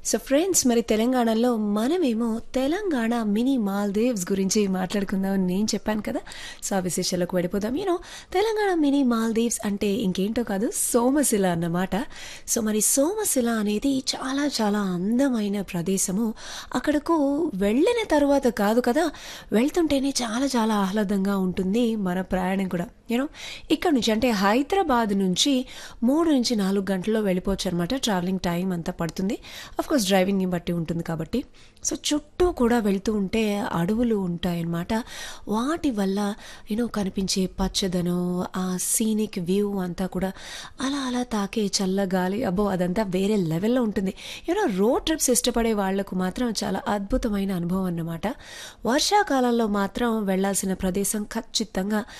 so friends మరి తెలంగాణలో మనమేమో తెలంగాణ మినీ మాల్దీవ్స్ గురించి మాట్లాడుకుందామని నేను చెప్పాను కదా సో ఆ విశేషాలకు వెళ్ళిపోదాం యూనో తెలంగాణ మినీ మాల్దీవ్స్ అంటే ఇంకేంటో కాదు సోమశిల అన్నమాట సో మరి సోమశిల అనేది చాలా చాలా అందమైన ప్రదేశము అక్కడకు వెళ్ళిన తర్వాత కాదు కదా వెళ్తుంటేనే చాలా చాలా ఆహ్లాదంగా ఉంటుంది మన ప్రయాణం కూడా యూనో ఇక్కడ నుంచి అంటే హైదరాబాద్ నుంచి మూడు నుంచి నాలుగు గంటల్లో వెళ్ళిపోవచ్చు అనమాట ట్రావెలింగ్ టైం అంతా పడుతుంది కోర్స్ డ్రైవింగ్ని బట్టి ఉంటుంది కాబట్టి సో చుట్టూ కూడా వెళ్తూ ఉంటే అడవులు ఉంటాయన్నమాట వాటి వల్ల యూనో కనిపించే పచ్చదనం ఆ సీనిక్ వ్యూ అంతా కూడా అలా అలా తాకే చల్ల గాలి అబ్బో అదంతా వేరే లెవెల్లో ఉంటుంది యూనో రోడ్ ట్రిప్స్ ఇష్టపడే వాళ్లకు మాత్రం చాలా అద్భుతమైన అనుభవం అన్నమాట వర్షాకాలంలో మాత్రం వెళ్లాల్సిన ప్రదేశం ఖచ్చితంగా